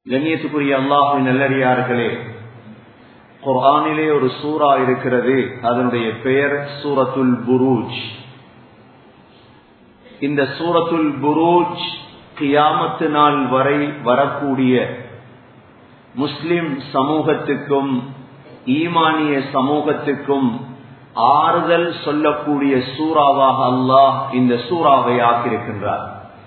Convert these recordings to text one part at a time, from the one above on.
கண்ணியத்துக்குரிய அல்லாஹின் நல்லடியார்களே குர்ஆனிலே ஒரு சூரா இருக்கிறது அதனுடைய பெயர் சூரத்துல் புரூஜ் இந்த சூரத்துல் புரூஜ் கியாமத்து நாள் வரை வரக்கூடிய முஸ்லிம் சமூகத்துக்கும் ஈமானிய சமூகத்துக்கும் ஆறுதல் சொல்லக்கூடிய சூறாவாக அல்லாஹ் இந்த சூறாவை ஆக்கியிருக்கின்றார்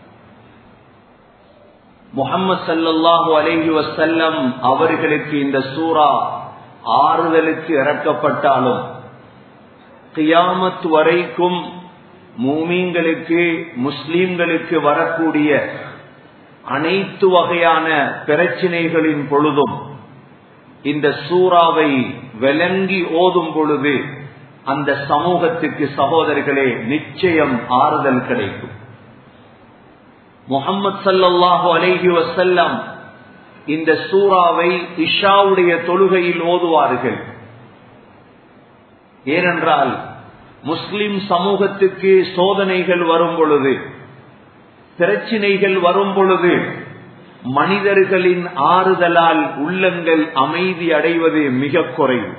முகமது சல்லாஹூ அலஹி வசல்லம் அவர்களுக்கு இந்த சூறா ஆறுதலுக்கு இறக்கப்பட்டாலும் கியாமத் வரைக்கும் மூமீன்களுக்கு முஸ்லீம்களுக்கு வரக்கூடிய அனைத்து வகையான பிரச்சினைகளின் பொழுதும் இந்த சூறாவை விளங்கி ஓதும் பொழுது அந்த சமூகத்துக்கு சகோதரர்களே நிச்சயம் ஆறுதல் கிடைக்கும் முகமது சல்லாஹு அலேஹி வசல்லம் இந்த சூறாவை இஷாவுடைய தொழுகையில் ஓதுவார்கள் ஏனென்றால் முஸ்லிம் சமூகத்துக்கு சோதனைகள் வரும் பொழுது பிரச்சினைகள் வரும் பொழுது மனிதர்களின் ஆறுதலால் உள்ளங்கள் அமைதி அடைவது மிக குறைவு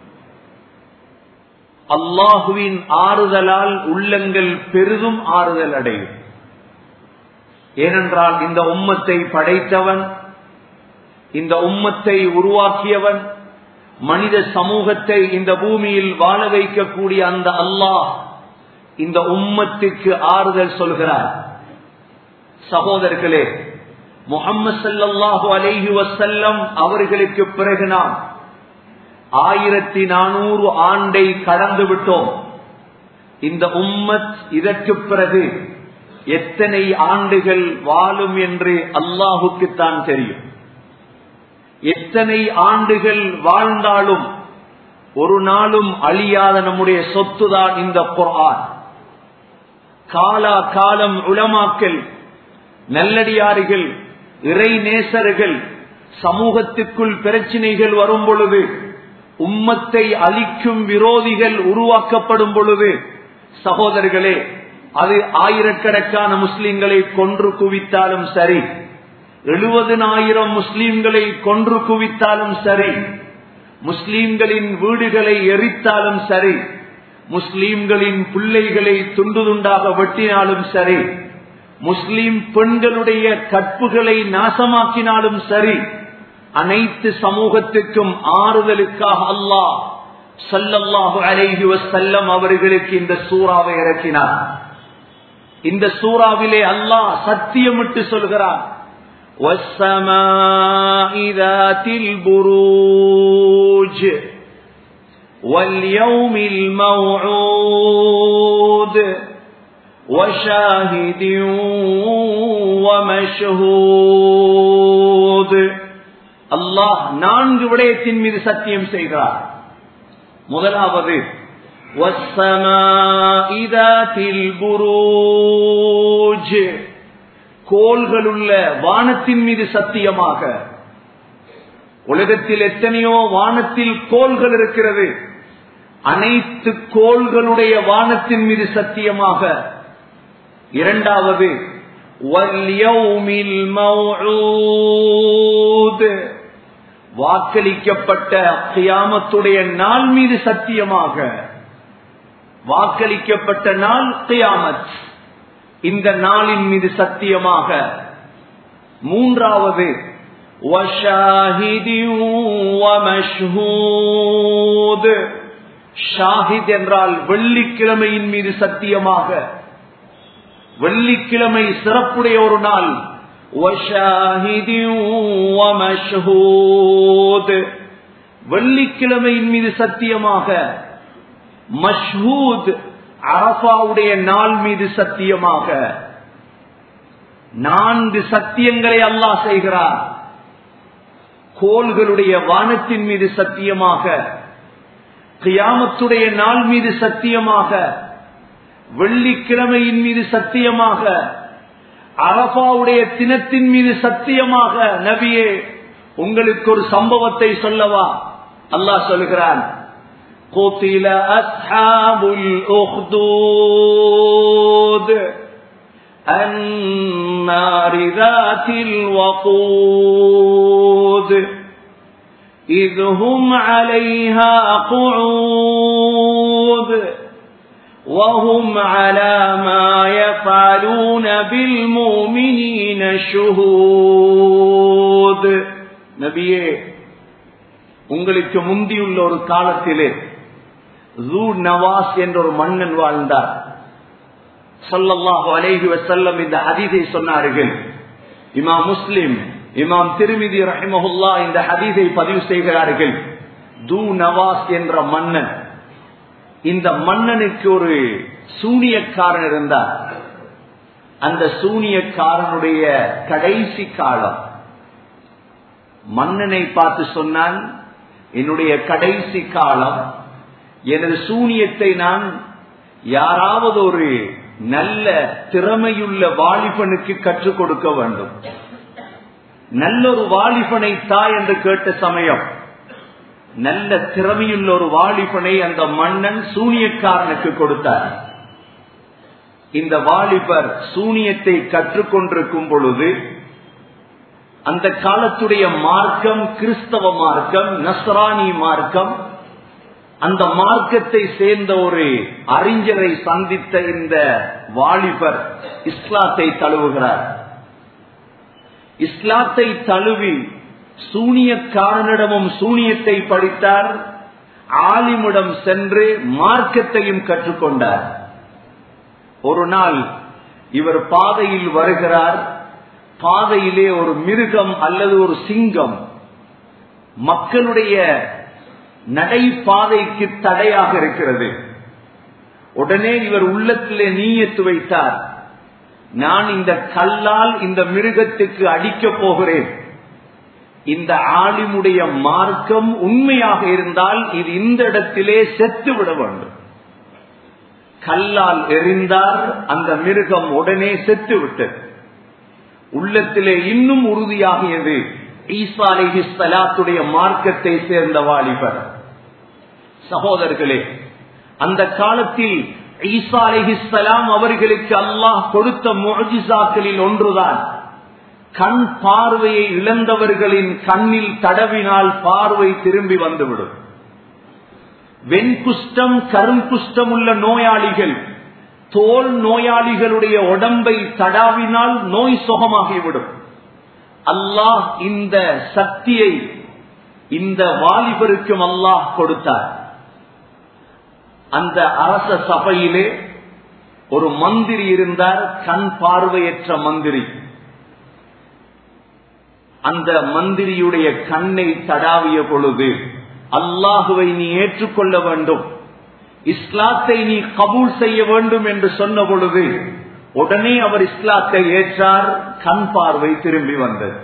அல்லாஹுவின் ஆறுதலால் உள்ளங்கள் பெரிதும் ஆறுதல் அடையும் ஏனென்றால் இந்த உம்மத்தை படைத்தவன் இந்த உம்மத்தை உருவாக்கியவன் மனித சமூகத்தை இந்த பூமியில் வாழ வைக்கக்கூடிய அந்த அல்லாஹ் இந்த உம்மத்துக்கு ஆறுதல் சொல்கிறார் சகோதரர்களே முகம்மது சல்லாஹு அலேஹி வசல்லம் அவர்களுக்கு பிறகு நாம் ஆயிரத்தி நானூறு ஆண்டை கடந்து விட்டோம் இந்த உம்மத் இதற்கு பிறகு எத்தனை ஆண்டுகள் வாழும் என்று அல்லாஹுக்குத்தான் தெரியும் எத்தனை ஆண்டுகள் வாழ்ந்தாலும் ஒரு நாளும் அழியாத நம்முடைய சொத்துதான் இந்த குரான் காலா காலம் உளமாக்கல் நல்லடியார்கள் இறை நேசர்கள் சமூகத்துக்குள் பிரச்சினைகள் வரும் பொழுது உம்மத்தை அழிக்கும் விரோதிகள் உருவாக்கப்படும் பொழுது சகோதரர்களே அது ஆயிரக்கணக்கான முஸ்லிம்களை கொன்று குவித்தாலும் சரி எழுபதனாயிரம் முஸ்லிம்களை கொன்று குவித்தாலும் சரி முஸ்லிம்களின் வீடுகளை எரித்தாலும் சரி முஸ்லிம்களின் பிள்ளைகளை துண்டு துண்டாக வெட்டினாலும் சரி முஸ்லிம் பெண்களுடைய கற்புகளை நாசமாக்கினாலும் சரி அனைத்து சமூகத்துக்கும் ஆறுதலுக்காக அல்லாஹ் சல்லல்லாஹு அலைஹி வசல்லம் அவர்களுக்கு இந்த சூறாவை இறக்கினார் இந்த சூறாவிலே அல்லாஹ் சத்தியமிட்டு சொல்கிறார் والسماء ذات البروج واليوم الموعود وشاهد ومشهود அல்லாஹ் நான்கு விடயத்தின் மீது சத்தியம் செய்கிறார் முதலாவது கோள்களுள்ள வானத்தின் மீது சத்தியமாக உலகத்தில் எத்தனையோ வானத்தில் கோள்கள் இருக்கிறது அனைத்து கோள்களுடைய வானத்தின் மீது சத்தியமாக இரண்டாவது வாக்களிக்கப்பட்ட கியாமத்துடைய நாள் மீது சத்தியமாக வாக்களிக்கப்பட்ட நாள் கியாமத் இந்த நாளின் மீது சத்தியமாக மூன்றாவது ஷாஹித் என்றால் வெள்ளிக்கிழமையின் மீது சத்தியமாக வெள்ளிக்கிழமை சிறப்புடைய ஒரு நாள் வெள்ளிக்கிழமையின் மீது சத்தியமாக மஷ்ஹூத் அரபாவுடைய நாள் மீது சத்தியமாக நான்கு சத்தியங்களை அல்லாஹ் செய்கிறார் கோள்களுடைய வானத்தின் மீது சத்தியமாக கியாமத்துடைய நாள் மீது சத்தியமாக வெள்ளிக்கிழமையின் மீது சத்தியமாக அரபாவுடைய தினத்தின் மீது சத்தியமாக நபியே உங்களுக்கு ஒரு சம்பவத்தை சொல்லவா அல்லாஹ் சொல்கிறான் قتل أصحاب الأخدود النار ذات الوقود إذ هم عليها قعود وهم على ما يفعلون بالمؤمنين شهود நபியே உங்களுக்கு முந்தியுள்ள ஒரு காலத்திலே ஜூ நவாஸ் என்ற ஒரு மன்னன் வாழ்ந்தார் சொல்லல்லாஹு அலைஹி வசல்லம் இந்த ஹதீஸை சொன்னார்கள் இமாம் முஸ்லிம் இமாம் திருமிதி ரஹிமஹுல்லா இந்த ஹதீஸை பதிவு செய்கிறார்கள் தூ நவாஸ் என்ற மன்னன் இந்த மன்னனுக்கு ஒரு சூனியக்காரன் இருந்தார் அந்த சூனியக்காரனுடைய கடைசி காலம் மன்னனை பார்த்து சொன்னான் என்னுடைய கடைசி காலம் எனது சூனியத்தை நான் யாராவது ஒரு நல்ல திறமையுள்ள வாலிபனுக்கு கற்றுக் கொடுக்க வேண்டும் நல்லொரு வாலிபனை தா என்று கேட்ட சமயம் நல்ல திறமையுள்ள ஒரு வாலிபனை அந்த மன்னன் சூனியக்காரனுக்கு கொடுத்தார் இந்த வாலிபர் சூனியத்தை கற்றுக்கொண்டிருக்கும் பொழுது அந்த காலத்துடைய மார்க்கம் கிறிஸ்தவ மார்க்கம் நஸ்ரானி மார்க்கம் அந்த மார்க்கத்தை சேர்ந்த ஒரு அறிஞரை சந்தித்த இந்த வாலிபர் இஸ்லாத்தை தழுவுகிறார் இஸ்லாத்தை தழுவி சூனியக்காரனிடமும் சூனியத்தை படித்தார் ஆலிமிடம் சென்று மார்க்கத்தையும் கற்றுக்கொண்டார் ஒரு நாள் இவர் பாதையில் வருகிறார் பாதையிலே ஒரு மிருகம் அல்லது ஒரு சிங்கம் மக்களுடைய நடைபாதைக்கு தடையாக இருக்கிறது உடனே இவர் உள்ளத்திலே நீயத்து வைத்தார் நான் இந்த கல்லால் இந்த மிருகத்துக்கு அடிக்கப் போகிறேன் இந்த ஆலிமுடைய மார்க்கம் உண்மையாக இருந்தால் இது இந்த இடத்திலே செத்து விட வேண்டும் கல்லால் எறிந்தார் அந்த மிருகம் உடனே செத்து விட்டது உள்ளத்திலே இன்னும் உறுதியாகியது ஈசா அலிஹிஸ்லாத்துடைய மார்க்கத்தை சேர்ந்த வாலிபர் சகோதரர்களே அந்த காலத்தில் ஈசா அலிஹிஸ்லாம் அவர்களுக்கு அல்லாஹ் கொடுத்த முஜிசாக்களில் ஒன்றுதான் கண் பார்வையை இழந்தவர்களின் கண்ணில் தடவினால் பார்வை திரும்பி வந்துவிடும் வெண்குஷ்டம் கருங்குஷ்டம் உள்ள நோயாளிகள் தோல் நோயாளிகளுடைய உடம்பை தடாவினால் நோய் சுகமாகிவிடும் அல்லாஹ் இந்த சக்தியை இந்த வாலிபருக்கும் அல்லாஹ் கொடுத்தார் அந்த அரச சபையிலே ஒரு மந்திரி இருந்தார் கண் பார்வையற்ற மந்திரி அந்த மந்திரியுடைய கண்ணை தடாவிய பொழுது அல்லாஹுவை நீ ஏற்றுக்கொள்ள வேண்டும் இஸ்லாத்தை நீ கபூல் செய்ய வேண்டும் என்று சொன்ன பொழுது உடனே அவர் இஸ்லாத்தை ஏற்றார் கண் பார்வை திரும்பி வந்தது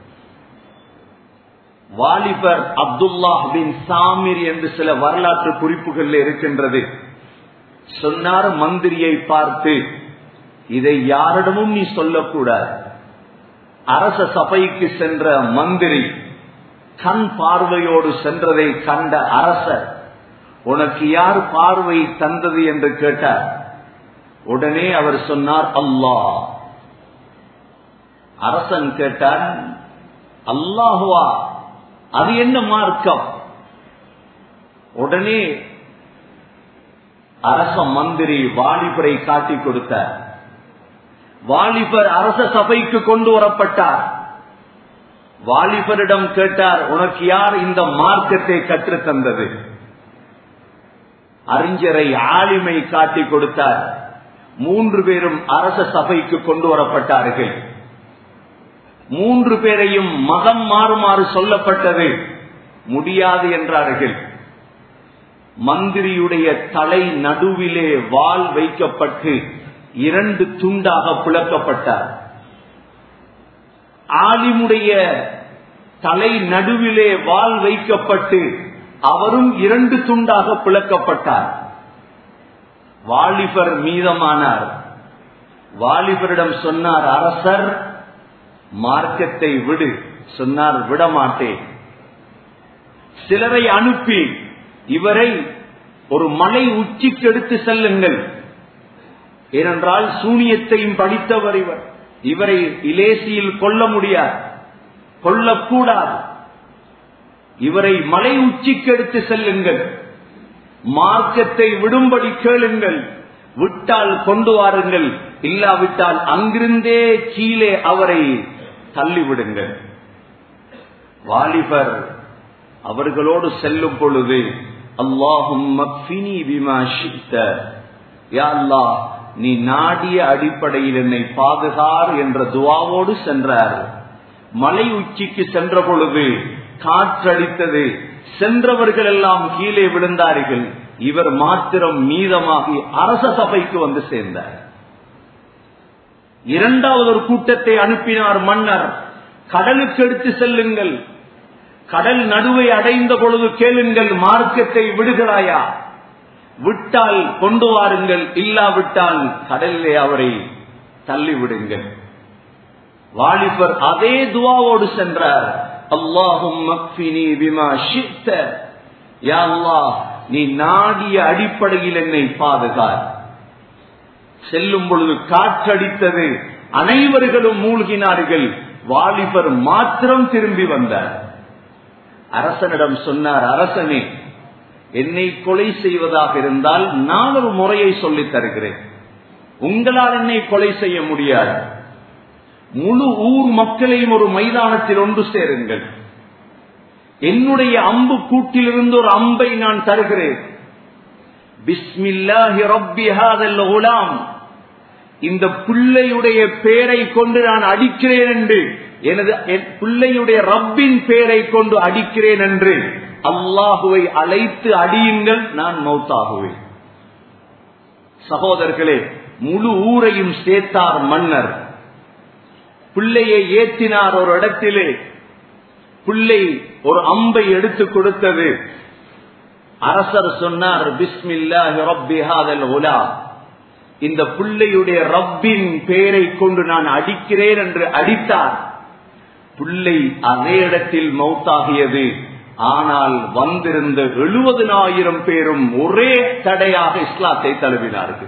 வாலிபர் அப்துல்லாஹ் பின் சாமிர் என்று சில வரலாற்று குறிப்புகள் இருக்கின்றது சொன்னார் மந்திரியை பார்த்து இதை யாரிடமும் நீ சொல்லக்கூடாது அரச சபைக்கு சென்ற மந்திரி கண் பார்வையோடு சென்றதை கண்ட அரசர் உனக்கு யார் பார்வை தந்தது என்று கேட்டார் உடனே அவர் சொன்னார் அல்லாஹ் அரசன் கேட்டார் அல்லாஹுவா அது என்ன மார்க்கம் உடனே அரச மந்திரி வாலிபரை காட்டி கொடுத்தார் வாலிபர் அரச சபைக்கு கொண்டு வரப்பட்டார் வாலிபரிடம் கேட்டார் உனக்கு யார் இந்த மார்க்கத்தை கற்று தந்தது அறிஞரை ஆளுமை காட்டி கொடுத்தார் மூன்று பேரும் அரச சபைக்கு கொண்டு வரப்பட்டார்கள் மூன்று பேரையும் மதம் மாறுமாறு சொல்லப்பட்டது முடியாது என்றார்கள் மந்திரியுடைய தலை நடுவிலே வால் வைக்கப்பட்டு இரண்டு துண்டாக பிளக்கப்பட்டார் ஆலிமுடைய தலை நடுவிலே வால் வைக்கப்பட்டு அவரும் இரண்டு துண்டாக பிளக்கப்பட்டார் வாலிபர் மீதமானார் வாலிபரிடம் சொன்னார் அரசர் மார்க்கத்தை விடு சொன்னார் விடமாட்டேன் சிலரை அனுப்பி இவரை ஒரு மலை உச்சிக்கு எடுத்து செல்லுங்கள் ஏனென்றால் சூனியத்தையும் படித்தவர் இவர் இவரை இலேசியில் கொல்ல முடியாது கொல்லக்கூடாது இவரை மலை உச்சிக்கு எடுத்து செல்லுங்கள் மார்க்கத்தை விடும்படி கேளுங்கள் விட்டால் கொண்டு வாருங்கள் இல்லாவிட்டால் அங்கிருந்தே கீழே அவரை தள்ளிவிடுங்கள் வாலிபர் அவர்களோடு செல்லும் பொழுது அல்லாஹும் நீ நாடிய அடிப்படையில் என்னை பாதுகார் என்ற துவாவோடு சென்றார் மலை உச்சிக்கு சென்ற பொழுது காற்றடித்தது சென்றவர்கள் எல்லாம் கீழே விழுந்தார்கள் இவர் மாத்திரம் மீதமாகி அரச சபைக்கு வந்து சேர்ந்தார் இரண்டாவது ஒரு கூட்டத்தை அனுப்பினார் மன்னர் கடலுக்கு எடுத்து செல்லுங்கள் கடல் நடுவை அடைந்த பொழுது கேளுங்கள் மார்க்கத்தை விடுகிறாயா விட்டால் கொண்டு வாருங்கள் இல்லாவிட்டால் கடலிலே அவரை தள்ளிவிடுங்கள் வாலிபர் அதே துவாவோடு சென்றார் அல்லாஹும் நீ நாடிய அடிப்படையில் என்னை பாதுகார் செல்லும் பொழுது காற்றடித்தது அனைவர்களும் மூழ்கினார்கள் வாலிபர் மாத்திரம் திரும்பி வந்தார் அரசனிடம் சொன்னார் அரசனே என்னை கொலை செய்வதாக இருந்தால் நான் ஒரு முறையை சொல்லித் தருகிறேன் உங்களால் என்னை கொலை செய்ய முடியாது முழு ஊர் மக்களையும் ஒரு மைதானத்தில் ஒன்று சேருங்கள் என்னுடைய அம்பு கூட்டிலிருந்து ஒரு அம்பை நான் தருகிறேன் பிஸ்மில்லாஹி ரப்பி ஹாதல் குலாம் இந்த பிள்ளையுடைய பெயரை கொண்டு நான் அடிக்கிறேன் என்று எனது பிள்ளையுடைய ரப்பின் பெயரை கொண்டு அடிக்கிறேன் என்று அல்லாஹுவை அழைத்து அடியுங்கள் நான் மௌத்தாகுவேன் சகோதரர்களே முழு ஊரையும் சேர்த்தார் மன்னர் பிள்ளையை ஏற்றினார் ஒரு இடத்திலே பிள்ளை ஒரு அம்பை எடுத்து கொடுத்தது அரசர் சொன்னார் பிஸ்மில்லாஹி ரப்பி ஹாதல் உலா இந்த பிள்ளையுடைய ரப்பின் பெயரை கொண்டு நான் அடிக்கிறேன் என்று அடித்தார் பிள்ளை அதே இடத்தில் மௌத்தாகியது ஆனால் வந்திருந்த எழுபதினாயிரம் பேரும் ஒரே தடையாக இஸ்லாத்தை தழுவினார்கள்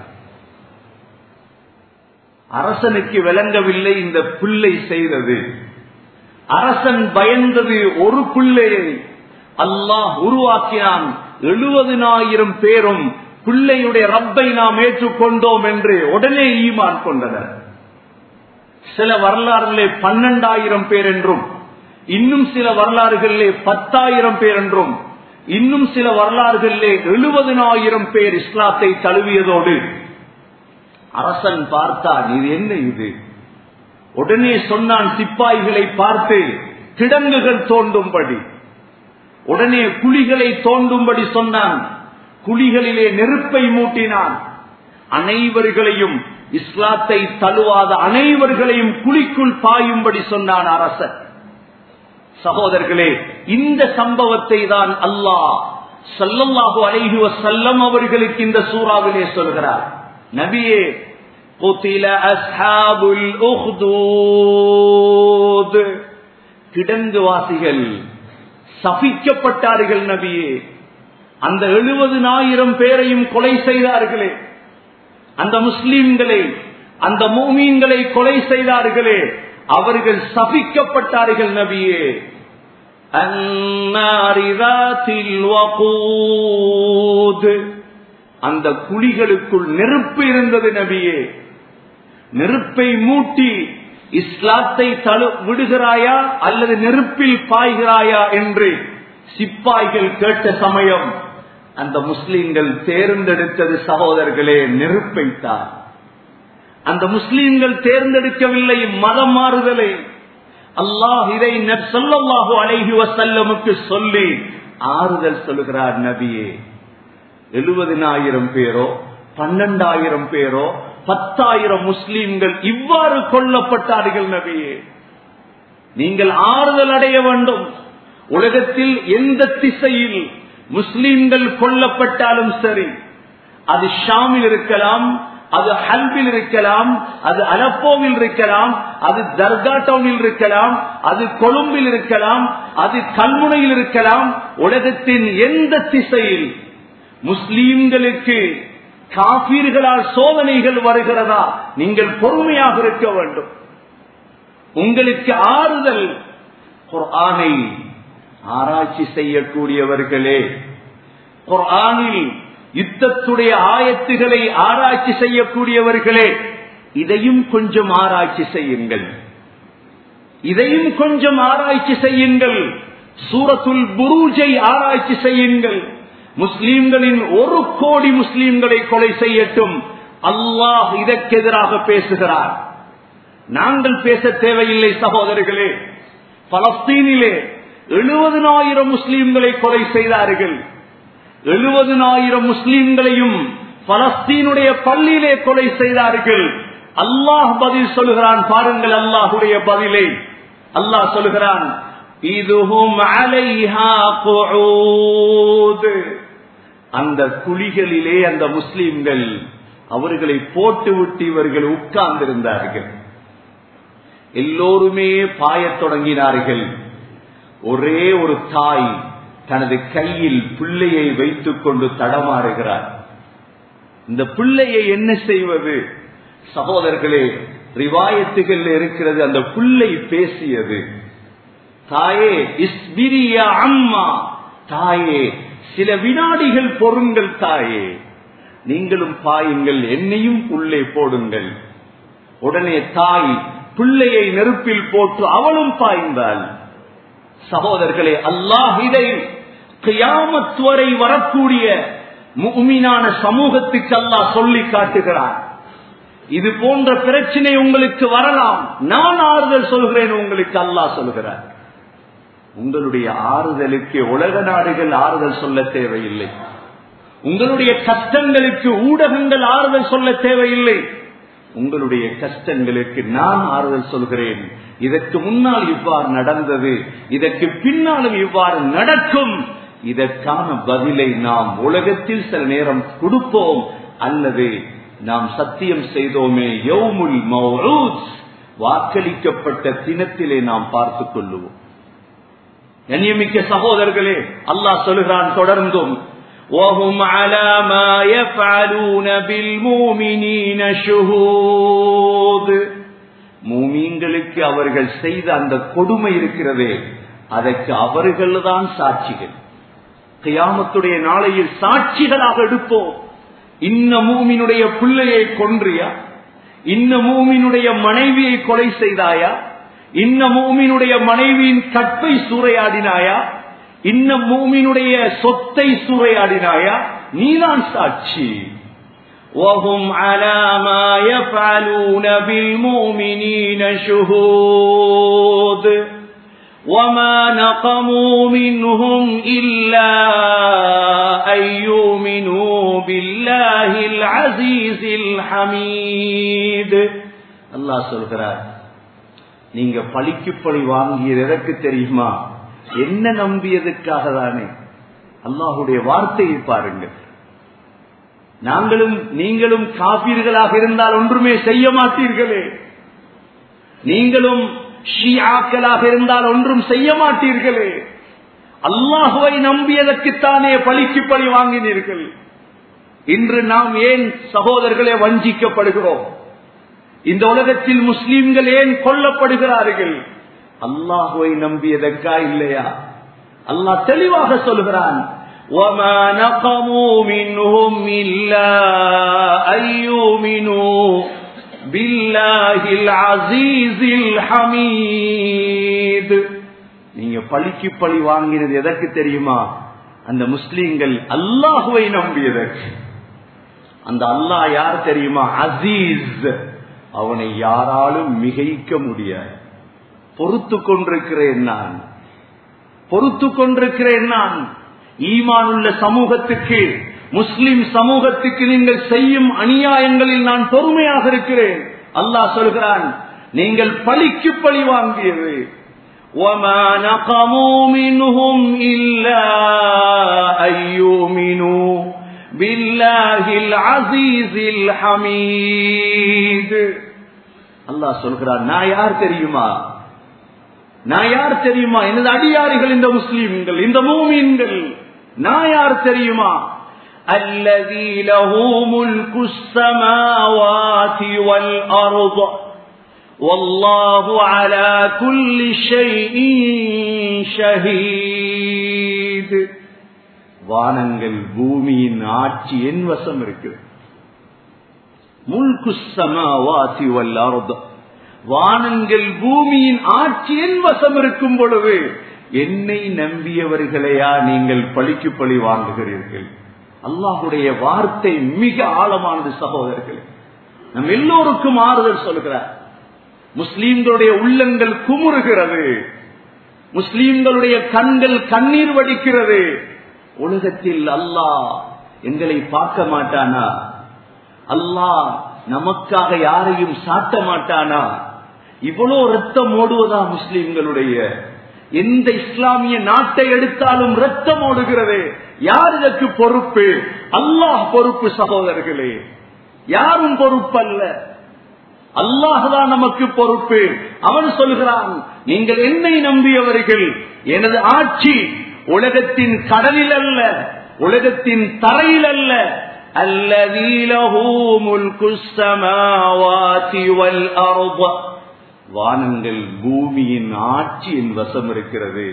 அரசனுக்கு விளங்கவில்லை இந்த பிள்ளை செய்தது அரசன் பயந்தது ஒரு பிள்ளையை அல்லாஹ் உருவாக்கினான் எழுபதினாயிரம் பேரும் பிள்ளையுடைய ரப்பை நாம் ஏற்றுக்கொண்டோம் என்று உடனே ஈமான் கொண்டனர் சில வரலாறுகளே பன்னெண்டாயிரம் பேர் என்றும் இன்னும் சில வரலாறுகளிலே பத்தாயிரம் பேர் என்றும் இன்னும் சில வரலாறுகளிலே எழுபதினாயிரம் பேர் இஸ்லாத்தை தழுவியதோடு அரசன் பார்த்தான் இது என்ன இது உடனே சொன்னான் சிப்பாய்களை பார்த்து கிடங்குகள் தோண்டும்படி உடனே குழிகளை தோண்டும்படி சொன்னான் குழிகளிலே நெருப்பை மூட்டினான் அனைவர்களையும் இஸ்லாத்தை தழுவாத அனைவர்களையும் குழிக்குள் பாயும்படி சொன்னான் அரசன் சகோதரர்களே இந்த சம்பவத்தை தான் அல்லாஹ் சல்லல்லாஹு அலைஹி வஸல்லம் அவர்களுக்கு இந்த சூறாவிலே சொல்கிறார் நபியே قتل أصحاب الأخدود கிடங்குவாசிகள் சபிக்கப்பட்டார்கள் நபியே அந்த எழுபதுனாயிரம் பேரையும் கொலை செய்தார்களே அந்த முஸ்லிம்களை அந்த மூமீன்களை கொலை செய்தார்களே அவர்கள் சபிக்கப்பட்டார்கள் நபியே அந்த குழிகளுக்குள் நெருப்பு இருந்தது நபியே நெருப்பை மூட்டி இஸ்லாத்தை தழு விடுகிறாயா அல்லது நெருப்பில் பாய்கிறாயா என்று சிப்பாய்கள் கேட்ட சமயம் அந்த முஸ்லிம்கள் தேர்ந்தெடுத்தது சகோதரர்களே நெருப்பைத்தான் அந்த முஸ்லிம்கள் தேர்ந்தெடுக்கவில்லை மதம் மாறுதலை அல்லாஹ் இதை சொல்லல்லாஹு அலைஹி வசல்லமுக்கு சொல்லி ஆறுதல் சொல்லுகிறார் நபியே எழுபதினாயிரம் பேரோ பன்னெண்டாயிரம் பேரோ பத்தாயிரம் முஸ்லிம்கள் இவ்வாறு கொல்லப்பட்டார்கள் நபியே நீங்கள் ஆறுதல் அடைய வேண்டும் உலகத்தில் எந்த திசையில் முஸ்லிம்கள் கொல்லப்பட்டாலும் சரி அது ஷாமில் இருக்கலாம் அது ஹல்பில் இருக்கலாம் அது அலப்போவில் இருக்கலாம் அது தர்கா டவுனில் இருக்கலாம் அது கொழும்பில் இருக்கலாம் அது கல்முனையில் இருக்கலாம் உலகத்தின் எந்த திசையில் முஸ்லீம்களுக்கு காபீர்களால் சோதனைகள் வருகிறதா நீங்கள் பொறுமையாக இருக்க வேண்டும் உங்களுக்கு ஆறுதல் குர்ஆனை ஆராய்ச்சி செய்யக்கூடியவர்களே குர்ஆனில் யுத்தத்துடைய ஆயத்துகளை ஆராய்ச்சி செய்யக்கூடியவர்களே இதையும் கொஞ்சம் ஆராய்ச்சி செய்யுங்கள் இதையும் கொஞ்சம் ஆராய்ச்சி செய்யுங்கள் சூரத்துல் புரூஜை ஆராய்ச்சி செய்யுங்கள் முஸ்லீம்களின் ஒரு கோடி முஸ்லீம்களை கொலை செய்யட்டும் அல்லாஹ் இதற்கு எதிராக பேசுகிறார் நாங்கள் பேச தேவையில்லை சகோதரர்களே பலஸ்தீனிலே எழுபதனாயிரம் முஸ்லீம்களை கொலை செய்தார்கள் எழுபதனாயிரம் முஸ்லீம்களையும் பலஸ்தீனுடைய பள்ளியிலே கொலை செய்தார்கள் அல்லாஹ் பதில் சொல்லுகிறான் பாருங்கள் அல்லாஹுடைய பதிலை அல்லாஹ் சொல்லுகிறான் இதுவும் அலைஹா குஊத். அந்த குழிகளிலே அந்த முஸ்லிம்கள் அவர்களை போட்டுவிட்டு இவர்கள் உட்கார்ந்திருந்தார்கள் எல்லோருமே பாயத் தொடங்கினார்கள் ஒரே ஒரு தாய் தனது கையில் பிள்ளையை வைத்துக் கொண்டு தடமாறுகிறார் இந்த பிள்ளையை என்ன செய்வது சகோதரர்களே ரிவாயத்துகள் இருக்கிறது அந்த பிள்ளை பேசியது தாயே இஸ்பிரியா அம்மா தாயே சில வினாடிகள் பொருங்கள் தாயே நீங்களும் பாயுங்கள் என்னையும் உள்ளே போடுங்கள் உடனே தாய் பிள்ளையை நெருப்பில் போட்டு அவளும் பாய்ந்தாள் சகோதரர்களே அல்லாஹ் இதை கியாமத் வரை வரக்கூடிய முக்மீனான சமூகத்துக்கு அல்லாஹ் சொல்லி காட்டுகிறார் இது போன்ற பிரச்சனை உங்களுக்கு வரலாம் நான் ஆறுதல் சொல்கிறேன் உங்களுக்கு அல்லாஹ் சொல்கிறார் உங்களுடைய ஆறுதலுக்கு உலக நாடுகள் ஆறுதல் சொல்ல தேவையில்லை உங்களுடைய கஷ்டங்களுக்கு ஊடகங்கள் ஆறுதல் சொல்ல தேவையில்லை உங்களுடைய கஷ்டங்களுக்கு நான் ஆறுதல் சொல்கிறேன் இதற்கு முன்னால் இவ்வாறு நடந்தது இதற்கு பின்னாலும் இவ்வாறு நடக்கும் இதற்கான பதிலை நாம் உலகத்தில் சில நேரம் கொடுப்போம் அல்லது நாம் சத்தியம் செய்தோமே யௌமுல் மௌரூத் வாக்களிக்கப்பட்ட தினத்திலே நாம் பார்த்துக் கொள்ளுவோம் கண்ணியமிக்க சகோதரர்களே அல்லாஹ் சொல்லுகிறான் தொடர்ந்தும் وهم على ما يفعلون بالمؤمنين شهود மூமீன்களுக்கு அவர்கள் செய்த அந்த கொடுமை இருக்கிறதே அதற்கு அவர்கள்தான் சாட்சிகள் கியாமத்துடைய நாளையில் சாட்சிகளாக எடுப்போம் இன்ன மூமினுடைய பிள்ளையை கொன்றியா இன்ன மூமினுடைய மனைவியை கொலை செய்தாயா இன்ன மூமினுடைய மனைவியின் கற்பை சூறையாடினாயா இன்ன மூமினுடைய சொத்தை சூறையாடினாயா நீதான் சாட்சி وهم على ما يفعلون بالمؤمنين شهود وما نقموا منهم إلا أن يؤمنوا بالله العزيز الحميد الله சொல்கிறார் நீங்க பழிக்கு பழி வாங்கியது எதற்கு தெரியுமா என்ன நம்பியதுக்காக தானே அல்லாஹுடைய வார்த்தையை பாருங்கள் நாங்களும் நீங்களும் காப்பீர்களாக இருந்தால் ஒன்றுமே செய்ய மாட்டீர்களே நீங்களும் ஷியாக்களாக இருந்தால் ஒன்றும் செய்ய மாட்டீர்களே அல்லாஹுவை நம்பியதற்குத்தானே பழிக்கு பழி வாங்கினீர்கள் இன்று நாம் ஏன் சகோதரர்களே வஞ்சிக்கப்படுகிறோம் இந்த உலகத்தில் முஸ்லிம்கள் ஏன் கொல்லப்படுகிறார்கள் அல்லாஹுவை நம்பியதற்கா இல்லையா அல்லாஹ் தெளிவாக சொல்கிறான் وما نقموا منهم إلا أن يؤمنوا بالله العزيز الحميد நீங்க பழிக்கு பழி வாங்கினது எதற்கு தெரியுமா அந்த முஸ்லீம்கள் அல்லாஹுவை நம்பியதற்கு அந்த அல்லாஹ் யார் தெரியுமா அசீஸ் அவனை யாராலும் மிகைக்க முடியாது பொறுத்து கொண்டிருக்கிறேன் நான் பொறுத்து கொண்டிருக்கிறேன் நான் ஈமான் உள்ள சமூகத்துக்கு முஸ்லிம் சமூகத்துக்கு நீங்கள் செய்யும் அநியாயங்களில் நான் பொறுமையாக இருக்கிறேன் அல்லாஹ் சொல்கிறான் நீங்கள் பழிக்கு பழி வாங்கியது وما نقموا منهم إلا أن يؤمنوا بالله العزيز الحميد அல்லாஹ் சொல்கிறார் நான் யார் தெரியுமா நான் யார் தெரியுமா எனது அடியாரிகள் இந்த முஸ்லீம்கள் இந்த மூமீன்கள் நான் யார் தெரியுமா الذي له ملك السماوات والأرض والله على كل شيء شهيد வானங்கள் பூமியின் ஆட்சி என் வசம் இருக்கு முல்கு சமாவாசி வல்லாரத வானங்கள் பூமியின் ஆட்சி என் வசம் இருக்கும் பொழுது என்னை நம்பியவர்களையா நீங்கள் பழிக்கு பழி வாங்குகிறீர்கள் அல்லாஹுடைய வார்த்தை மிக ஆழமானது சகோதரர்களே நம் எல்லோருக்கும் ஆறுதல் சொல்கிறார் முஸ்லீம்களுடைய உள்ளங்கள் குமுறுகிறது முஸ்லீம்களுடைய கண்கள் கண்ணீர் வடிக்கிறது உலகத்தில் அல்லாஹ் எங்களை பார்க்க மாட்டானா அல்லாஹ் நமக்காக யாரையும் சாட்ட மாட்டானா இவ்வளோ ரத்தம் ஓடுவதா முஸ்லீம்களுடைய எந்த இஸ்லாமிய நாட்டை எடுத்தாலும் ரத்தம் ஓடுகிறது யார் இதற்கு பொறுப்பு அல்லாஹ் பொறுப்பு சகோதரர்களே யாரும் பொறுப்பல்ல அல்லாஹுதான் நமக்கு பொறுப்பு அவன் சொல்கிறான் நீங்கள் என்னை நம்பியவர்கள் எனது ஆட்சி உலகத்தின் கடலில் அல்ல உலகத்தின் தரையில் அல்ல வானங்கள் பூமியின் ஆட்சியின் வசம் இருக்கிறது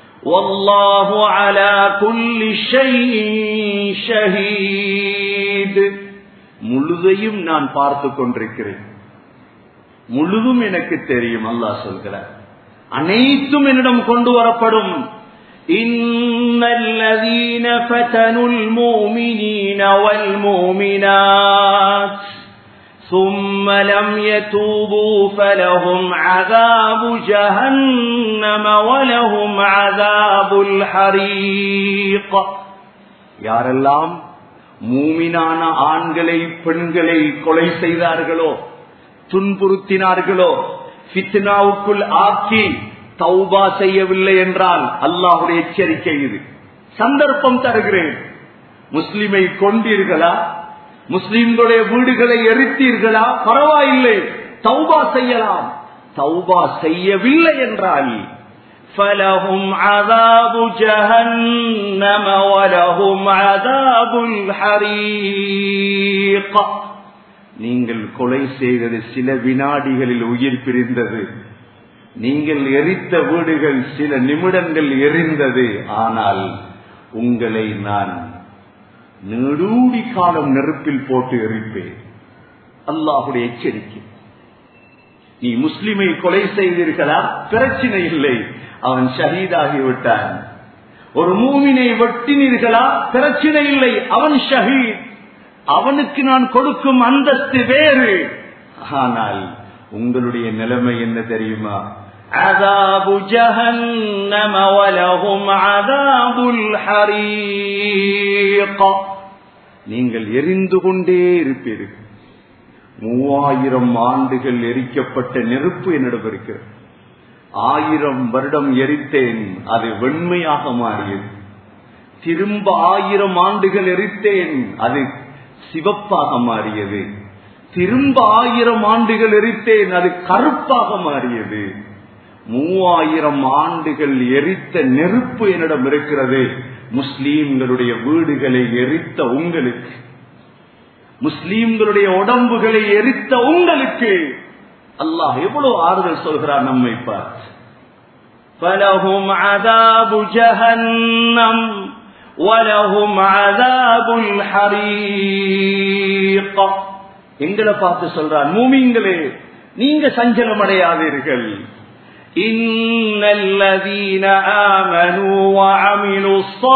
முழுதையும் நான் பார்த்து கொண்டிருக்கிறேன் முழுதும் எனக்கு தெரியும் அல்லாஹ் சொல்கிறார் அனைத்தும் என்னிடம் கொண்டு வரப்படும் إن الذين فتنوا المؤمنين والمؤمنات ثم لم يتوبوا فلهم عذاب جهنم ولهم عذاب الحريق யாரெல்லாம் மூமினான ஆண்களை பெண்களை கொலை செய்தார்களோ துன்புறுத்தினார்களோ ஃபித்னாவுக்குள் ஆக்கி தௌபா செய்யவில்லை என்றால் அல்லாஹுடைய எச்சரிக்கை இது சந்தர்ப்பம் தருகிறேன் முஸ்லிமை கொண்டீர்களா முஸ்லிம்களுடைய வீடுகளை எரித்தீர்களா பரவாயில்லை தௌபா செய்யலாம் தௌபா செய்யவில்லை என்றால் فلهم عذاب جهنم ولهم عذاب الحريق நீங்கள் கொலை செய்தது சில வினாடிகளில் உயிர் பிரிந்தது நீங்கள் எரித்த வீடுகள் சில நிமிடங்கள் எரிந்தது ஆனால் உங்களை நான் நெடூடி காலம் நெருப்பில் போட்டு எரிப்பேன் அல்லாஹுடைய எச்சரிக்கை நீ முஸ்லிமை கொலை செய்தீர்களா பிரச்சனை இல்லை அவன் ஷஹீதாகிவிட்டான் ஒரு மூமினை வெட்டினீர்களா பிரச்சனை இல்லை அவன் ஷஹீத் அவனுக்கு நான் கொடுக்கும் அந்தஸ்து வேறு ஆனால் உங்களுடைய நிலைமை என்ன தெரியுமா عذاب جهنم ولهم عذاب الحريق நீங்கள் எரிந்து கொண்டே இருப்பீர்கள் மூவாயிரம் ஆண்டுகள் எரிக்கப்பட்ட நெருப்பு என்னிடம் இருக்கிறது ஆயிரம் வருடம் எரித்தேன் அது வெண்மையாக மாறியது திரும்ப ஆயிரம் ஆண்டுகள் எரித்தேன் அது சிவப்பாக மாறியது திரும்ப ஆயிரம் ஆண்டுகள் எரித்தேன் அது கருப்பாக மாறியது மூவாயிரம் ஆண்டுகள் எரித்த நெருப்பு என்னிடம் இருக்கிறது முஸ்லீம்களுடைய வீடுகளை எரித்த உங்களுக்கு முஸ்லீம்களுடைய உடம்புகளை எரித்த உங்களுக்கு அல்லாஹ் எவ்வளவு ஆறுதல் சொல்கிறார் நம்மை பார்த்து فلهم عذاب جهنم ولهم عذاب الحريق எங்களை பார்த்து சொல்றார் மூமிங்களே நீங்க சஞ்சலம் அடையாதீர்கள் إن الذين آمنوا وعملوا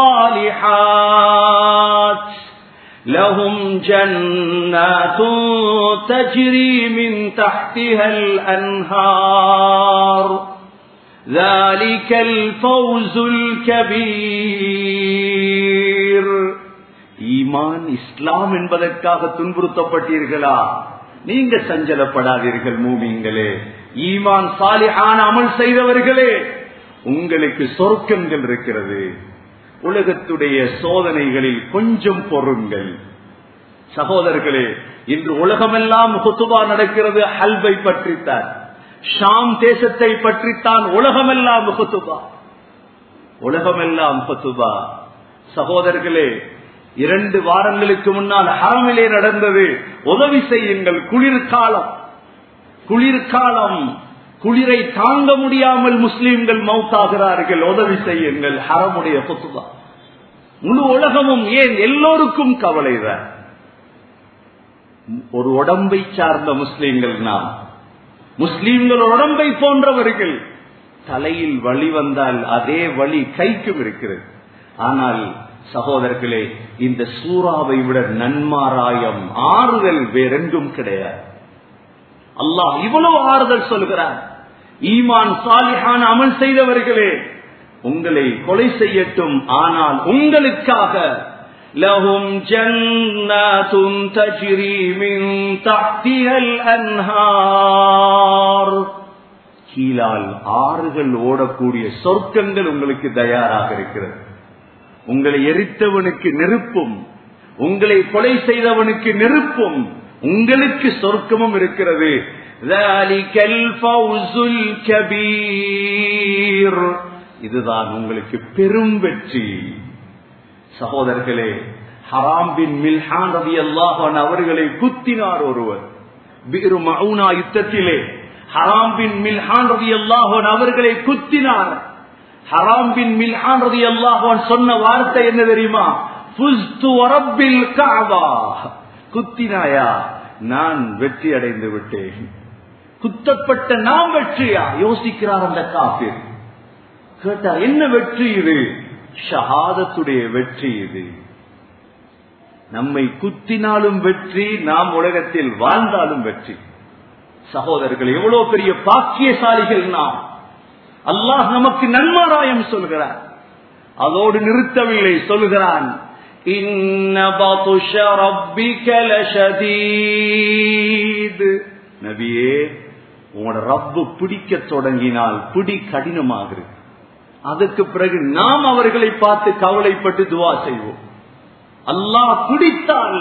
الصالحات لهم جنات تجري من تحتها الأنهار ذلك الفوز الكبير ஈமான் இஸ்லாம் என்பதற்காக துன்புறுத்தப்பட்டீர்களா நீங்க சஞ்சலப்படாதீர்கள் மூமிங்களே ஈமான் சாலிஹான அமல் செய்தவர்களே உங்களுக்கு சொர்க்கங்கள் இருக்கிறது உலகத்துடைய சோதனைகளில் கொஞ்சம் பொருங்கள் சகோதரர்களே இன்று உலகமெல்லாம் ஹுத்துபா நடக்கிறது ஹல்வை பற்றித்தான் ஷாம் தேசத்தை பற்றித்தான் உலகமெல்லாம் ஹுத்துபா உலகமெல்லாம் ஹுத்துபா சகோதரர்களே இரண்டு வாரங்களுக்கு முன்னால் ஹரமிலே நடந்தது உதவி செய்யுங்கள் குளிர்காலம் குளிர்காலம் குளிரை தாங்க முடியாமல் முஸ்லிம்கள் மௌத்தாகிறார்கள் உதவி செய்யுங்கள் ஹரமுடைய சொத்துதா முழு உலகமும் ஏன் எல்லோருக்கும் கவலைதான் ஒரு உடம்பை சார்ந்த முஸ்லிம்கள் நாம் முஸ்லிம்கள் உடம்பை போன்றவர்கள் தலையில் வழி வந்தால் அதே வழி கைக்கும் இருக்கிறது ஆனால் சகோதரர்களே இந்த சூறாவை விட நன்மாராயம் ஆறுதல் வேறெங்கும் கிடையாது அல்லாஹ் இவ்வளவு ஆறுதல் சொல்கிறார் ஈமான் சாலிஹான அமல் செய்தவர்களே உங்களை கொலை செய்யட்டும் ஆனால் உங்களுக்காக لهم جنات تجري من تحتها الأنهار கீழால் ஆறுகள் ஓடக்கூடிய சொர்க்கங்கள் உங்களுக்கு தயாராக இருக்கிறது உங்களை எரித்தவனுக்கு நெருப்பும் உங்களை கொலை செய்தவனுக்கு நெருப்பும் உங்களுக்கு சொர்க்கமும் இருக்கிறது இதுதான் உங்களுக்கு பெரும் வெற்றி சகோதரர்களே ஹராம் பின் மில்ஹான் ரவி அல்லாஹான் அவர்களை குத்தினார் ஒருவர் பீரு மவுனா யுத்தத்திலே ஹராம் பின் மில்ஹான் ரவி அல்லாஹான் அவர்களை குத்தினார் ஹராம் பின் மில்ஹான் ரவி அல்லாஹான் சொன்ன வார்த்தை என்ன தெரியுமா குத்தினாயா நான் வெற்றி அடைந்து விட்டேன் குத்தப்பட்ட நாம் வெற்றியா யோசிக்கிறார் அந்த காப்பீர் கேட்டார் என்ன வெற்றி இது ஷஹாதத்துடைய வெற்றி இது நம்மை குத்தினாலும் வெற்றி நாம் உலகத்தில் வாழ்ந்தாலும் வெற்றி சகோதரர்கள் எவ்வளவு பெரிய பாக்கியசாலிகள் நாம் அல்லாஹ் நமக்கு நன்மாராயம் சொல்கிறார் அதோடு நிறுத்தவில்லை சொல்கிறான் நபியே உங்களோட ரப்பு பிடிக்க தொடங்கினால் பிடி கடினமாகிறது அதுக்கு பிறகு நாம் அவர்களை பார்த்து கவலைப்பட்டு துவா செய்வோம் அல்லாஹ் பிடித்தால்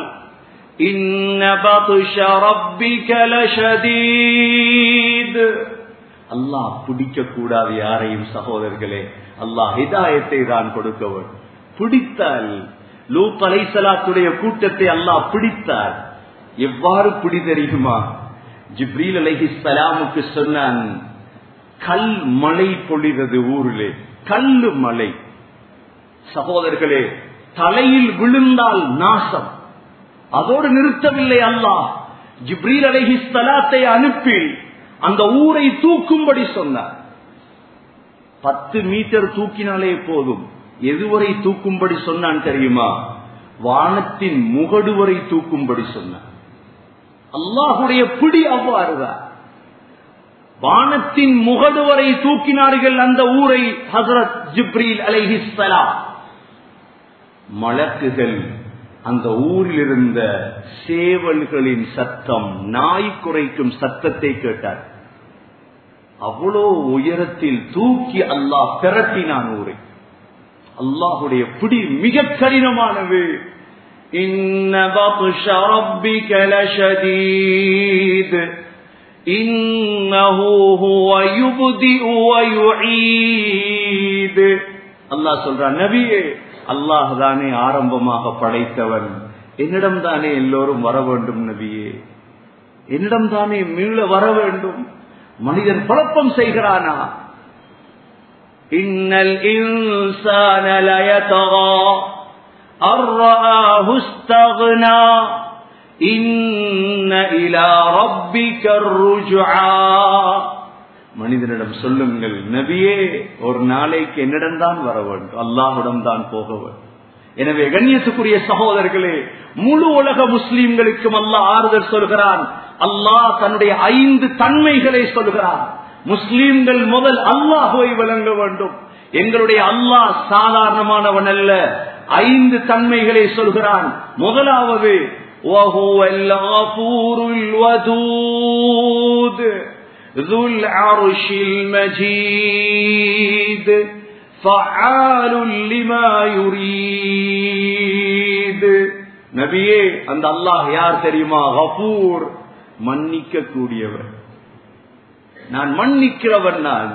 அல்லாஹ் பிடிக்க கூடாது யாரையும் சகோதரர்களே அல்லாஹ் ஹிதாயத்தை தான் கொடுக்கவர் பிடித்தால் லூத் அலைசலாத்துடைய கூட்டத்தை அல்லாஹ் பிடித்தார் எவ்வாறு பிடி தெரியுமா ஜிப்ரீல் அலைஹி சலாமுக்கு சொன்னான் கல் மழை பொழிவது ஊரிலே கல்லு மலை சகோதரர்களே தலையில் விழுந்தால் நாசம் அதோடு நிறுத்தவில்லை அல்லாஹ் ஜிப்ரீல் அலைஹி சலாத்தை அனுப்பி அந்த ஊரை தூக்கும்படி சொன்னார் பத்து மீட்டர் தூக்கினாலே போதும் எதுவரை தூக்கும்படி சொன்னான் தெரியுமா வானத்தின் முகடு வரை தூக்கும்படி சொன்னான் அல்லாஹுடைய பிடி அவ்வாறுதான் வானத்தின் முகடு வரை தூக்கினார்கள் அந்த ஊரை ஹசரத் ஜிப்ரீல் அலைஹிஸ்ஸலா மலக்குகள் அந்த ஊரில் இருந்த சேவல்களின் சத்தம் நாய் குறைக்கும் சத்தத்தை கேட்டார் அவ்வளோ உயரத்தில் தூக்கி அல்லாஹ் திரட்டினான் ஊரை அல்லாஹுடைய பிடி மிக கடினமானது إن بطش ربك لشديد إنه هو يبدئ ويعيد அல்லாஹ் சொல்றான் நபியே அல்லாஹ் தானே ஆரம்பமாக படைத்தவன் என்னிடம் தானே எல்லோரும் வர வேண்டும் நபியே என்னிடம் தானே மீள வர வேண்டும் மனிதன் குழப்பம் செய்கிறானா இன்னல் இன்சான லயதகா أرآه استغنى إن إلى ربك الرجعى மனிதனிடம் சொல்லுங்கள் நபியே ஒரு நாளைக்கு என்னிடம்தான் வர வேண்டும் அல்லாஹிடம் தான் போக வேண்டும் எனவே கண்ணியத்துக்குரிய சகோதரர்களே முழு உலக முஸ்லிம்களுக்கும் அல்லாஹ் ஆறுதல் சொல்கிறான் அல்லாஹ் தன்னுடைய ஐந்து தன்மைகளை சொல்கிறான் முஸ்லிம்கள் முதல் அல்லாஹுவை விளங்க வேண்டும் எங்களுடைய அல்லாஹ் சாதாரணமானவன் அல்ல ஐந்து தன்மைகளை சொல்கிறான் முதலாவது وهو الغفور الودود ذو العرش المجيد فعال لما يريد நபியே அந்த அல்லாஹ் யார் தெரியுமா கபூர் மன்னிக்க கூடியவர் நான் மன்னிக்கிறவன் நான்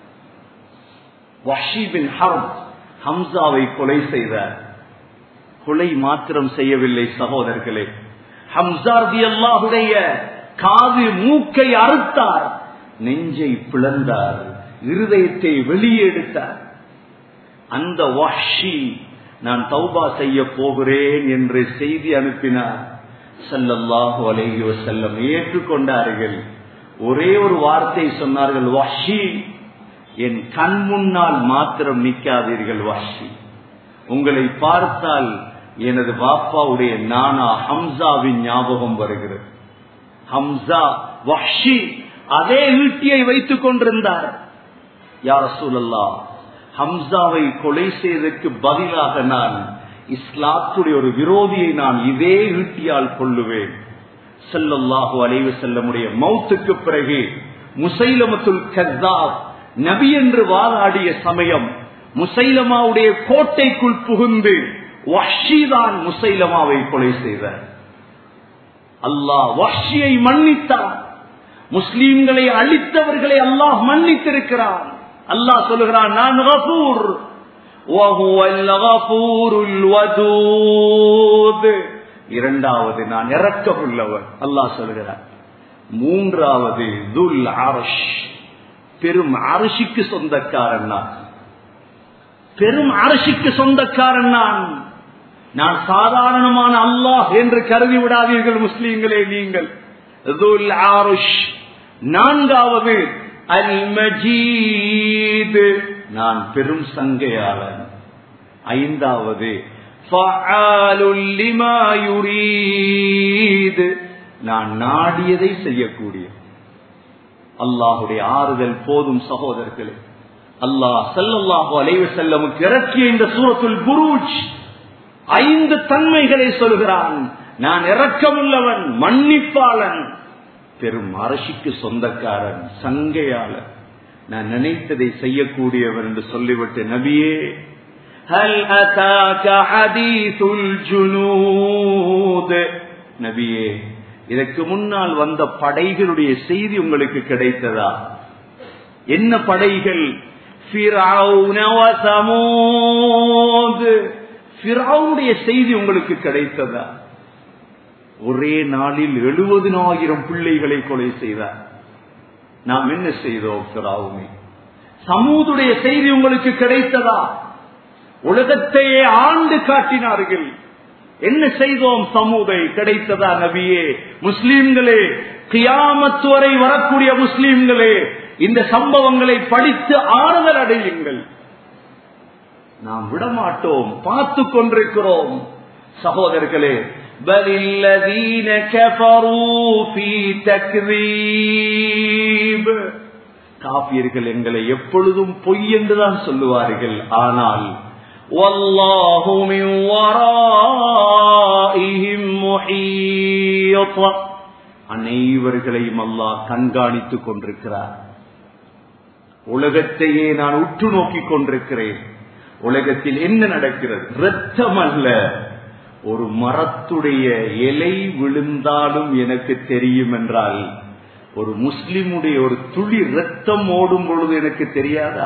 வஷீபின் ஹர்ப் ஹம்சாவை கொலை செய்தார் கொலை மாத்திரம் செய்யவில்லை சகோதரர்களே ஹம்சார்தி அல்லாஹுடைய காது மூக்கை அறுத்தார் நெஞ்சை பிளந்தார் இருதயத்தை வெளியே எடுத்தார் அந்த வஷி நான் தௌபா செய்ய போகிறேன் என்று செய்தி அனுப்பினார் சல்லல்லாஹு அலைஹி வஸல்லம் ஏற்றுக்கொண்டார்கள் ஒரே ஒரு வார்த்தை சொன்னார்கள் வஷி என் கண் முன்னால் மாத்திரம் நிற்காதீர்கள் வஷி உங்களை பார்த்தால் எனது பாப்பாவுடைய நானா ஹம்சாவின் ஞாபகம் வருகிறது ஹம்சா வஷி அதே ஈட்டியை வைத்துக் கொண்டிருந்தார் யார் சூழல்லா ஹம்சாவை கொலை செய்ததற்கு பதிலாக நான் இஸ்லாத்துடைய ஒரு விரோதியை நான் இதே ஈட்டியால் கொள்ளுவேன் செல்லல்லாஹு அலைவு செல்லமுடைய மௌத்துக்கு பிறகு முசைலமத்துல் கத்தாப் நபி என்று வாதாடிய சமயம் முசைலமாவுடைய கோட்டைக்குள் புகுந்து வஷிதான் முசைலமாவை கொலை செய்தார் அல்லாஹ் வஷியை மன்னித்தார் முஸ்லீம்களை அழித்தவர்களை அல்லாஹ் மன்னித்திருக்கிறான் அல்லாஹ் சொல்லுகிறான் நான் கபூர் இரண்டாவது நான் இறக்கமுள்ளவர் அல்லாஹ் சொல்கிறார் மூன்றாவது துல் அரஷ் பெரும் அரசிக்கு சொந்தக்காரன் நான் பெரும் அரசிக்கு சொந்தக்காரன் நான் நான் சாதாரணமான அல்லாஹ் என்று கருதி விடாதீர்கள் முஸ்லீம்களே நீங்கள் துல் ஆருஷ் நான்காவது அல் மஜீத் நான் பெரும் சங்கையாளன் ஐந்தாவது நான் நாடியதை செய்யக்கூடிய அல்லாஹுடைய ஆறுதல் போதும் சகோதரர்களே அல்லாஹ் செல்லல்லாஹு அலைவு செல்லமுக்கு இறக்கிய இந்த சூரத்துல் புரூஜ் ஐந்து தன்மைகளை சொல்கிறான் நான் இறக்கமுள்ளவன் மன்னிப்பாளன் பெரும் அரசிக்கு சொந்தக்காரன் சங்கையாளர் நான் நினைத்ததை செய்யக்கூடியவர் என்று சொல்லிவிட்டு நபியே هل أتاك حديث الجنود நபியே இதற்கு முன்னால் வந்த படைகளுடைய செய்தி உங்களுக்கு கிடைத்ததா என்ன படைகள் பிறவுடைய செய்தி உங்களுக்கு கிடைத்ததா ஒரே நாளில் எழுபதினாயிரம் பிள்ளைகளை கொலை செய்தார் நாம் என்ன செய்தோம் பிராவுமே சமூதுடைய செய்தி உங்களுக்கு கிடைத்ததா உலகத்தையே ஆண்டு காட்டினார்கள் என்ன செய்தோம் சமூதை கிடைத்ததா நபியே முஸ்லீம்களே கியாமத்து வரை வரக்கூடிய முஸ்லீம்களே இந்த சம்பவங்களை படித்து ஆறுதல் அடையுங்கள் நாம் விடமாட்டோம் பார்த்து கொண்டிருக்கிறோம் சகோதரர்களே بل الذين كفروا في تكذيب காபியர்கள் எங்களை எப்பொழுதும் பொய் என்றுதான் சொல்லுவார்கள் ஆனால் والله من ورائهم محيط அனைவர்களையும் அல்லாஹ் கண்காணித்துக் கொண்டிருக்கிறார் உலகத்தையே நான் உற்று நோக்கிக் கொண்டிருக்கிறேன் உலகத்தில் என்ன நடக்கிறது ரத்தம் அல்ல ஒரு மரத்துடைய இலை விழுந்தாலும் எனக்கு தெரியும் என்றால் ஒரு முஸ்லிமுடைய ஒரு துளி ரத்தம் ஓடும் பொழுது எனக்கு தெரியாதா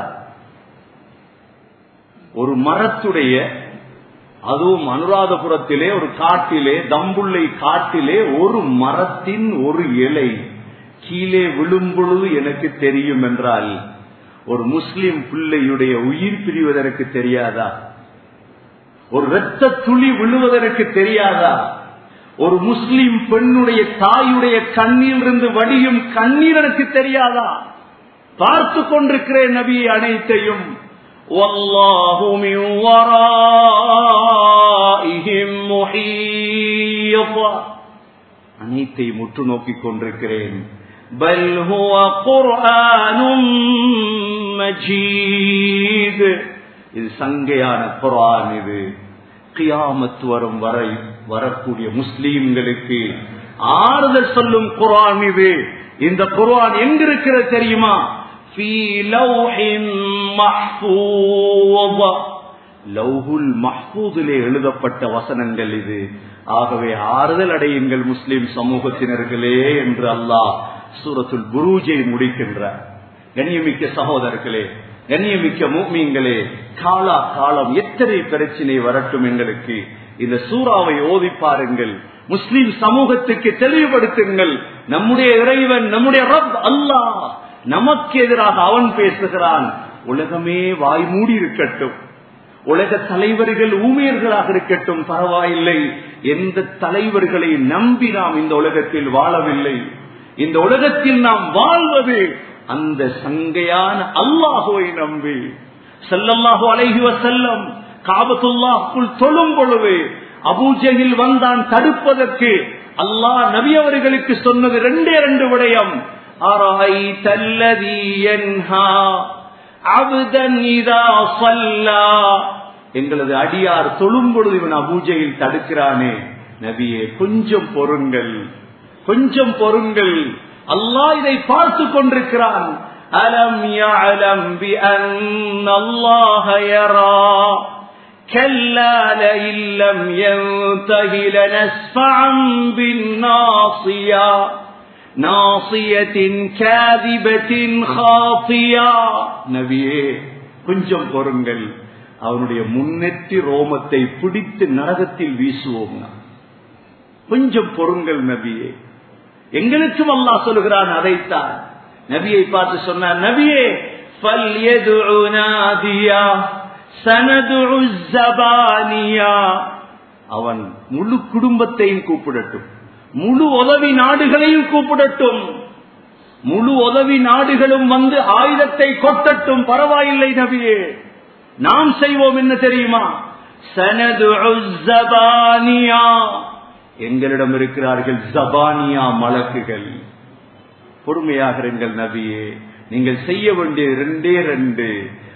ஒரு மரத்துடைய அதுவும் அனுராதபுரத்திலே ஒரு காட்டிலே தம்புள்ளை காட்டிலே ஒரு மரத்தின் ஒரு இலை கீழே விழும் பொழுது எனக்கு தெரியும் என்றால் ஒரு முஸ்லிம் பிள்ளையுடைய உயிர் பிரிவதற்கு தெரியாதா ஒரு இரத்த துளி விழுவதற்கு தெரியாதா ஒரு முஸ்லிம் பெண்ணுடைய தாயுடைய கண்ணீரிலிருந்து வடியும் கண்ணீர் எனக்கு தெரியாதா பார்த்து கொண்டிருக்கிறேன் நபி அனைத்தையும் والله من ورائهم محيط அனைத்தை முற்று நோக்கிக் கொண்டிருக்கிறேன் பல் ஹுவ குர்ஆனும் மஜீத் இது சங்கையான குரான் இது கியாமத் வரும் வரை வரக்கூடிய முஸ்லீம்களுக்கு ஆறுதல் சொல்லும் குரான் இது இந்த குரான் எங்க இருக்கிறது தெரியுமா லவ்ஹுல் மஹ்பூதிலே எழுதப்பட்ட வசனங்கள் இது ஆகவே ஆறுதல் அடையுங்கள் முஸ்லிம் சமூகத்தினர்களே என்று அல்லாஹ் சூரத்துல் குரூஜை முடிக்கின்றார் கண்ணியமிக்க சகோதரர்களே கண்ணியமிக்க மூமியங்களே காலா காலம் எத்தனை பிரச்சனை வரட்டும் எங்களுக்கு இந்த சூறாவை ஓதி பாருங்கள் முஸ்லிம் சமூகத்துக்கு தெளிவுபடுத்துங்கள் நம்முடைய இறைவன் நம்முடைய ரப் அல்லாஹ் நமக்கு எதிராக அவன் பேசுகிறான் உலகமே வாய் மூடி இருக்கட்டும் உலக தலைவர்கள் ஊழியர்களாக இருக்கட்டும் பரவாயில்லை எந்த தலைவர்களை நம்பி நாம் இந்த உலகத்தில் வாழவில்லை இந்த உலகத்தில் நாம் வாழ்வது அந்த சங்கையான அல்லாஹுவை நம்பி செல்லல்லாஹு அலைஹி வசல்லம் காபத்துல்லாஹுக்குள் தொழும் பொழுது அபூஜையில் வந்தான் தடுப்பதற்கு அல்லாஹ் நபி அவர்களுக்கு சொன்னது ரெண்டே ரெண்டு விடயம் أرأيت الذي ينهى عبدا إذا صلى எங்களது அடியார் தொழும் பொழுது இவன் அபூஜையில் தடுக்கிறானே நபியே கொஞ்சம் பொறுங்கள் கொஞ்சம் பொறுங்கள் அல்லாஹ் இதை பார்த்து கொண்டிருக்கிறான் அலம் يعلم بأن الله يرى كلا لئن لم ينته لنسفعا بالناصيه ناصية كاذبة خاطية நபியே கொஞ்சம் பொறுங்கள் அவனுடைய முன்னெற்றி ரோமத்தை பிடித்து நரகத்தில் வீசுவோம் கொஞ்சம் பொறுங்கள் நபியே எங்களுக்கும் அல்லாஹ் சொல்கிறான் அதைத்தான் நபியை பார்த்து சொன்னார் நபியே அவன் முழு குடும்பத்தையும் கூப்பிடட்டும் முழு உதவி நாடுகளையும் கூப்பிடட்டும் முழு உதவி நாடுகளும் வந்து ஆயுதத்தை கொட்டட்டும் பரவாயில்லை நபியே நாம் செய்வோம் என்ன தெரியுமா சனது எங்களிடம் இருக்கிறார்கள் ஜபானியா மலக்குகள் பொறுமையாக இருங்கள் நபியே நீங்கள் செய்ய வேண்டிய ரெண்டே ரெண்டு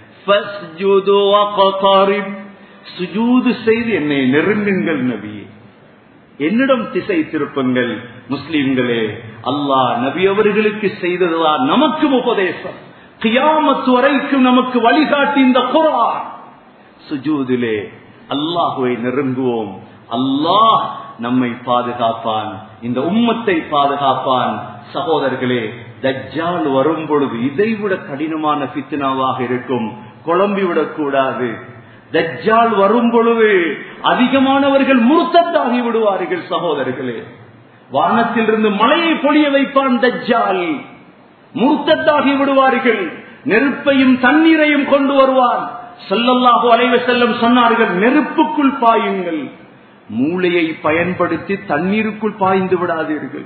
சுஜூது செய்து என்னை நெருங்குங்கள் நபியே என்னிடம் திசை திருப்பங்கள் முஸ்லிம்களே அல்லாஹ் நபி அவர்களுக்கு செய்ததுதான் நமக்கும் உபதேசம் கியாமத்து வரைக்கும் நமக்கு வழிகாட்டி இந்த குரான் சுஜூதிலே அல்லாஹுவை நெருங்குவோம் அல்லாஹ் நம்மை பாதுகாப்பான் இந்த உம்மத்தை பாதுகாப்பான் சகோதரர்களே தஜ்ஜால் வரும் பொழுது இதைவிட கடினமான பித்னாவாக இருக்கும் குழம்பிவிடக் கூடாது தஜ்ஜால் வரும் பொழுது அதிகமானவர்கள் முருத்தத்தாகி விடுவார்கள் சகோதரர்களே வானத்திலிருந்து மழையை பொழிய வைப்பான் தஜ்ஜால் முருத்தத்தாகி விடுவார்கள் நெருப்பையும் தண்ணீரையும் கொண்டு வருவான் சொல்லல்லாஹு அலைவ செல்லம் சொன்னார்கள் நெருப்புக்குள் பாயுங்கள் மூளையை பயன்படுத்தி தண்ணீருக்குள் பாய்ந்து விடாதீர்கள்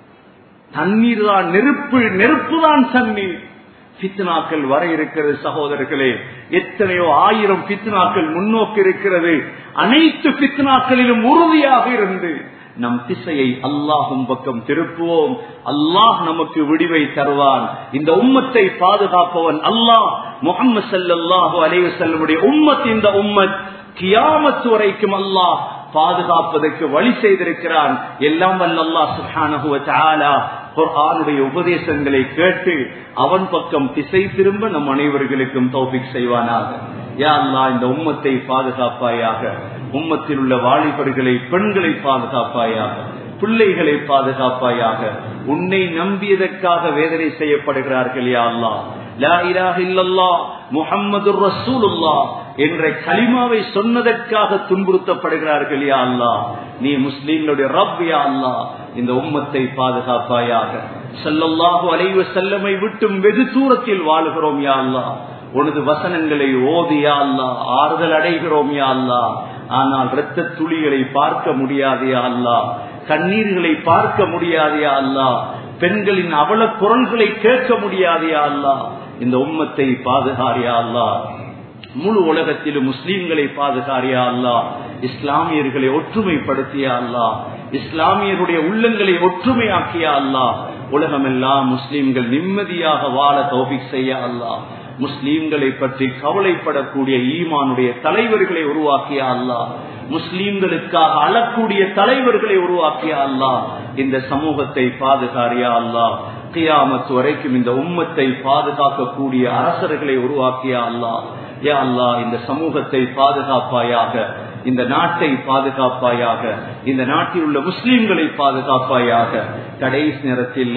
தண்ணீர் தான் நெருப்பு நெருப்பு தான் தண்ணீர் பித்னாக்கள் வர இருக்கிறது சகோதரர்களே எத்தனையோ ஆயிரம் பித்னாக்கள் முன்னோக்கி இருக்கிறது அனைத்து பித்னாக்களிலும் உறுதியாக இருந்து நம் திசையை அல்லாஹும் பக்கம் திருப்புவோம் அல்லாஹ் நமக்கு விடிவை தருவான் இந்த உம்மத்தை பாதுகாப்பவன் அல்லாஹ் முகமது சல்லாஹூ அலைவு செல்லமுடைய உம்மத் இந்த உம்மத் கியாமத்து வரைக்கும் அல்லாஹ் பாதுகாப்பதற்கு வழி செய்திருக்கிறான் எல்லாம் வல்ல அல்லாஹ் சுஹானஹுவ தஆலா குர்ஆனுடைய உபதேசங்களை கேட்டு அவன் பக்கம் திசை திரும்ப நம் அனைவர்களுக்கும் தௌபிக் செய்வானாக யா அல்லாஹ் இந்த உம்மத்தை பாதுகாப்பாயாக உம்மத்தில் உள்ள வாலிபர்களை பெண்களை பாதுகாப்பாயாக பிள்ளைகளை பாதுகாப்பாயாக உன்னை நம்பியதற்காக வேதனை செய்யப்படுகிறார்கள் யா அல்லாஹ் லா இலாஹ இல்லல்லாஹ் முஹம்மது ரசூலுல்லாஹ் என்ற கலிமாவை சொன்னதற்காக துன்புறுத்தப்படுகிறார்கள் யா அல்லாஹ் நீ முஸ்லீம்களுடைய ரப் யா அல்லாஹ் இந்த உம்மத்தை பாதுகாப்பாயாக ஸல்லல்லாஹு அலைஹி வஸல்லமை விட்டும் வெகு தூரத்தில் வாழுகிறோம் யா அல்லாஹ் உனது வசனங்களை ஓதி யா அல்லாஹ் ஆறுதல் அடைகிறோம் யா அல்லாஹ் ஆனால் இரத்த துளிகளை பார்க்க முடியாது யா அல்லாஹ் கண்ணீர்களை பார்க்க முடியாது யா அல்லாஹ் பெண்களின் அவல குரல்களை கேட்க முடியாது யா அல்லாஹ் இந்த உம்மத்தை பாதுகாரியா அல்லாஹ் முழு உலகத்திலும் முஸ்லீம்களை பாதுகாரியா அல்லா இஸ்லாமியர்களை ஒற்றுமைப்படுத்தியா அல்லா இஸ்லாமியருடைய உள்ளங்களை ஒற்றுமையாக்கியா அல்லா உலகமெல்லாம் முஸ்லீம்கள் நிம்மதியாக வாழ தௌபிக் செய்ய அல்லா முஸ்லீம்களை பற்றி கவலைப்படக்கூடிய ஈமானுடைய தலைவர்களை உருவாக்கியா அல்லா முஸ்லீம்களுக்காக அழக்கூடிய தலைவர்களை உருவாக்கியா அல்லா இந்த சமூகத்தை பாதுகாரியா அல்லா கியாமத்து வரைக்கும் இந்த உம்மத்தை பாதுகாக்கக்கூடிய அரசர்களை உருவாக்கியா அல்லா யா அல்லா இந்த சமூகத்தை பாதுகாப்பாயாக இந்த நாட்டை பாதுகாப்பாயாக இந்த நாட்டில் உள்ள முஸ்லீம்களை பாதுகாப்பாயாக கடைசி நேரத்தில்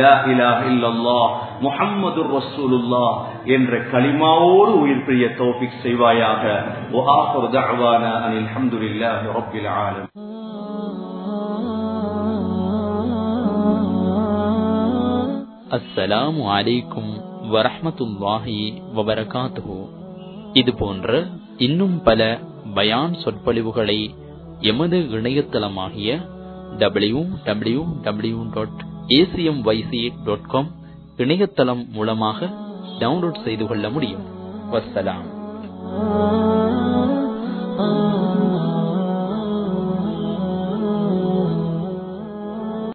முகம்மது ரசூலுல்லா என்ற களிமாவோடு உயிர் பிரிய தோபிக் செய்வாயாக அனில் அஹமதுல்லாஹி ரப்பில் ஆலமீன் அஸ்ஸலாமு அலைக்கும் வரஹ்மத்துல்லாஹி வபரகாத்துஹு இது போன்ற இன்னும் பல பயான் சொற்பொழிவுகளை எமது இணையதளமாகிய W W W dot ACM YC dot com இணையதளம் மூலமாக டவுன்லோட் செய்து கொள்ள முடியும் வஸ்ஸலாம்